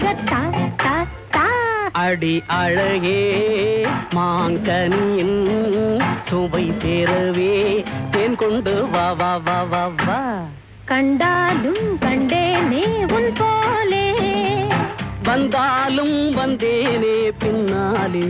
தா தா தா அடி அழகே மாங்கனியின் சுவை தேரவே தேன் கொண்டு வா வா வா வா வா கண்டாலும் கண்டேனே உன் போலே வந்தாலும் வந்தேனே பின்னாலே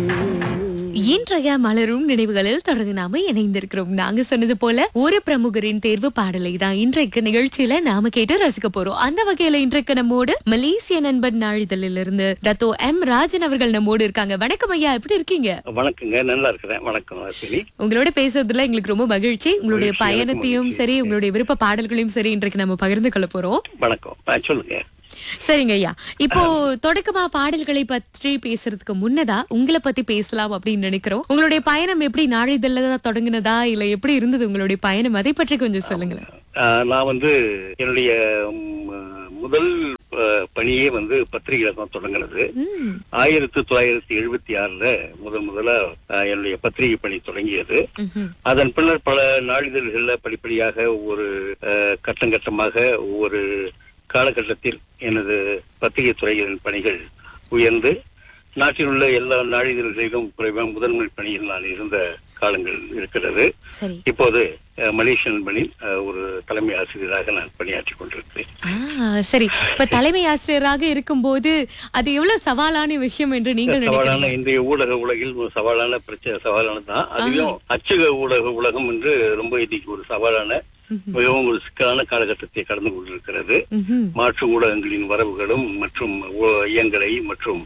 இன்றைய மலரும் நினைவுகளில் தொடர்ந்து நாம இணைந்திருக்கிறோம் நாங்க சொன்னது போல ஒரு பிரமுகரின் தேர்வு பாடலை தான் இன்றைக்கு நிகழ்ச்சியில நாம கேட்டு ரசிக்க போறோம் அந்த வகையில இன்றைக்கு நம்மோடு மலேசிய நண்பன் நாளிதழில் இருந்து டத்தோ எம் ராஜன் அவர்கள் நம்மோடு இருக்காங்க வணக்கம் ஐயா எப்படி இருக்கீங்க வணக்கங்க நல்லா இருக்கிறேன் வணக்கம் அஸ்வினி உங்களோட பேசுறதுல எங்களுக்கு ரொம்ப மகிழ்ச்சி உங்களுடைய மகிழ்ச்சி, எனக்கு பயணத்தையும் மகிழ்ச்சி. சரி உங்களுடைய விருப்ப பாடல்களையும் சரி இன்றைக்கு நம்ம பகிர்ந்து கொள்ள போறோம் வணக்கம் ஆ, சொல்லுங்க சரிங்க ஐயா இப்போ தொடக்கமா பாடல்களை பற்றி பேசுறதுக்கு முன்னதா உங்களை பத்தி பேசலாம் அப்படின்னு நினைக்கிறோம் உங்களுடைய பயணம் எப்படி நாளிதழ்ல தான் தொடங்குனதா இல்ல எப்படி இருந்தது உங்களுடைய பயணம் அதை பற்றி கொஞ்சம் சொல்லுங்களேன் ஆ, நான் வந்து என்னுடைய ம், முதல் ஆ, பணியே வந்து பத்திரிகையில தான் தொடங்கினது ம், ஆயிரத்தி தொள்ளாயிரத்தி எழுபத்தி ஆறுல முதல் முதல்ல ஆ, என்னுடைய பத்திரிகை பணி தொடங்கியது ம்ஹும். அதன் பின்னர் பல நாளிதழ்கள்ல படிப்படியாக ஒவ்வொரு ஆ, கட்டம் கட்டமாக ஒவ்வொரு காலகட்டத்தில் எனது பத்திரிகை துறையின் பணிகள் உயர்ந்து நாட்டில் உள்ள எல்லா நாளிதழ்களிலும் குறைவாக முதன்மை பணியில் நான் இருந்த காலங்கள் இருக்கிறது சரி இப்போது அஹ், மலேசியன் பணியில் அஹ், ஒரு தலைமை ஆசிரியராக நான் பணியாற்றிக் கொண்டிருக்கிறேன் ஆ சரி இப்ப தலைமை ஆசிரியராக இருக்கும்போது அது எவ்வளவு சவாலான விஷயம் என்று நீங்கள் சவாலான நினைக்கிறீங்க இன்றைய ஊடக உலகில் ஒரு சவாலான பிரச்சனை சவாலான தான் அதிலும் அச்சக ஊடக உலகம் என்று ரொம்ப இன்னைக்கு ஒரு சவாலான ம்ஹும். மிகவும் ஒரு சிக்கலான காலகட்டத்தை கடந்து கொண்டிருக்கிறது ம்ஹும். மாற்று ஊடகங்களின் வரவுகளும் மற்றும் ஊ- இயங்கலை மற்றும்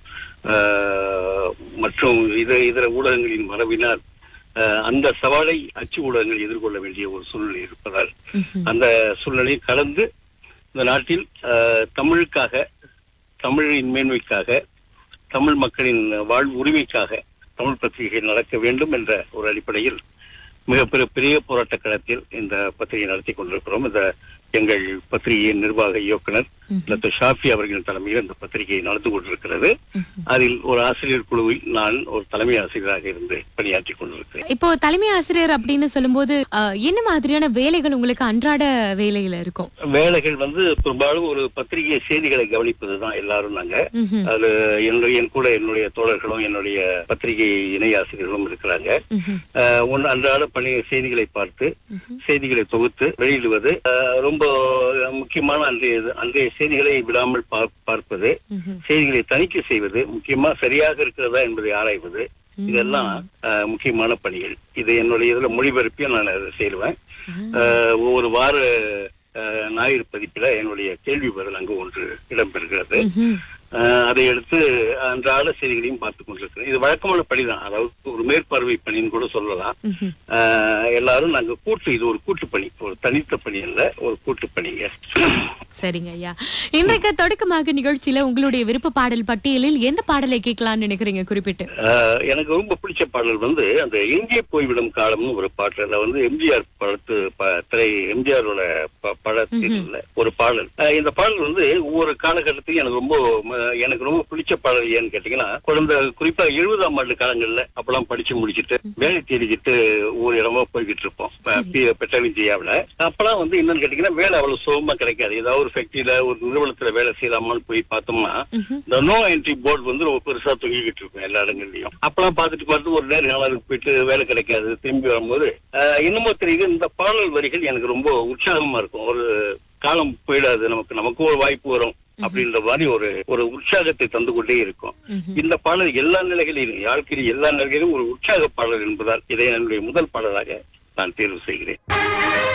ஆஹ், மற்றும் இதர இதர ஊடகங்களின் வரவினால் ஆஹ், அந்த சவாலை அச்சு ஊடகங்கள் எதிர்கொள்ள வேண்டிய ஒரு சூழ்நிலை இருப்பதால் ம்ஹும். அந்த சூழ்நிலையை கடந்து இந்த நாட்டில் ஆஹ், தமிழுக்காக தமிழின் மேன்மைக்காக தமிழ் மக்களின் வாழ்வு உரிமைக்காக தமிழ் பத்திரிகை நடக்க வேண்டும் என்ற ஒரு அடிப்படையில் மிகப்பெரிய பெரிய போராட்ட களத்தில் இந்த பத்திரிகை நடத்தி கொண்டிருக்கிறோம் இந்த எங்கள் பத்திரிகையின் நிர்வாக இயக்குனர் ம்ஹும். டாக்டர் ஷாஃபி அவர்களின் தலைமையில் இந்த பத்திரிகை நடந்து கொண்டிருக்கிறது ம்ஹும். அதில் ஒரு ஆசிரியர் குழுவில் நான் ஒரு தலைமை ஆசிரியராக இருந்து பணியாற்றி கொண்டிருக்கிறேன் இப்போ தலைமை ஆசிரியர் அப்படின்னு சொல்லும்போது ஆ, என்ன மாதிரியான வேலைகள் உங்களுக்கு அன்றாட வேலையில இருக்கும் வேலைகள் வந்து பெரும்பாலும் ஒரு பத்திரிகை செய்திகளை கவனிப்பதுதான் எல்லாரும் நாங்க ம்ஹும். அதுல என்னுடைய என் கூட என்னுடைய தோழர்களும் என்னுடைய பத்திரிகை இணை ஆசிரியர்களும் இருக்கிறாங்க ம்ஹும். ஆஹ் ஒன்று அன்றாட பணி செய்திகளை பார்த்து ம்ஹும். செய்திகளை தொகுத்து வெளியிடுவது ஆஹ் ரொம்ப முக்கியமான அன்றைய அன்றைய செய்திகளை விடாமல் பார்- பார்ப்பது ம்ஹும். செய்திகளை தணிக்கை செய்வது முக்கியமா சரியாக இருக்கிறதா என்பதை ஆராய்வது இதெல்லாம் ஆஹ் முக்கியமான பணிகள் இது என்னுடைய இதுல மொழிபெயர்ப்பையும் நான் அதை செய்வேன் ஆஹ் ஒவ்வொரு வார ஆஹ் ஞாயிறு பதிப்பில என்னுடைய கேள்வி பதில் அங்கு ஒன்று இடம்பெறுகிறது ம்ஹும். ஆஹ் அதை எடுத்து அன்றாட செய்திகளையும் பார்த்துக் கொண்டிருக்கிறேன் இது வழக்கமான பணிதான் அதாவது ஒரு மேற்பார்வை பணின்னு கூட சொல்லலாம் ம்ஹும். ஆஹ் எல்லாரும் நாங்க கூட்டு இது ஒரு கூட்டு பணி ஒரு தனித்த பணி அல்ல ஒரு கூட்டு பணிங்க சரிங்க ஐயா இன்றைக்கு தொடக்கமாக நிகழ்ச்சியில உங்களுடைய விருப்ப பாடல் பட்டியலில் எந்த பாடலை கேட்கலாம்னு நினைக்கிறீங்க குறிப்பிட்டு ஆஹ் எனக்கு ரொம்ப பிடிச்ச பாடல் வந்து அந்த எங்கே போய்விடும் காலம்னு ஒரு பாட்டு அதுல வந்து எம்ஜிஆர் படத்து ப- திரை எம்ஜிஆரோட ப- படத்தில் உள்ள ஒரு பாடல் ஆஹ் இந்த பாடல் வந்து ஒவ்வொரு காலகட்டத்தையும் எனக்கு ரொம்ப ம- எனக்கு ரொம்ப பிடிச்ச பாடல் ஏன்னு கேட்டீங்கன்னா குழந்தை குறிப்பா எழுபதாம் ஆண்டு காலங்கள்ல அப்பெல்லாம் படிச்சு முடிச்சிட்டு வேலை தேடிக்கிட்டு ஒவ்வொரு இடமா போய்கிட்டு இருப்போம் பெட்ரோலிஜியாவில அப்பெல்லாம் வந்து என்னன்னு கேட்டீங்கன்னா வேலை அவ்வளவு சுலபமா கிடைக்காது ஏதாவது ஒரு ஃபேக்டரியில ஒரு நிறுவனத்துல வேலை செய்யலாமான்னு போய் பார்த்தோம்னா ம்ஹும். இந்த நோ என்ட்ரி போர்டு வந்து ரொம்ப பெருசா தொங்கிக்கிட்டு இருக்கும் எல்லா இடங்கள்லயும் அப்பெல்லாம் பார்த்துட்டு பார்த்து ஒரு நேரம் நாளுக்கு போயிட்டு வேலை கிடைக்காது திரும்பி வரும்போது ஆஹ், என்னமோ தெரியுது இந்த பாடல் வரிகள் எனக்கு ரொம்ப உற்சாகமா இருக்கும் ஒரு காலம் போயிடாது நமக்கு நமக்கு ஒரு வாய்ப்பு வரும் அப்படின்ற மாதிரி ஒரு ஒரு உற்சாகத்தை தந்து கொண்டே இருக்கும் ம்ஹும். இந்த பாடல் எல்லா நிலைகளிலும் வாழ்க்கையில் எல்லா நிலைகளிலும் ஒரு உற்சாக பாடல் என்பதால் இதை என்னுடைய முதல் பாடலாக நான் தேர்வு செய்கிறேன்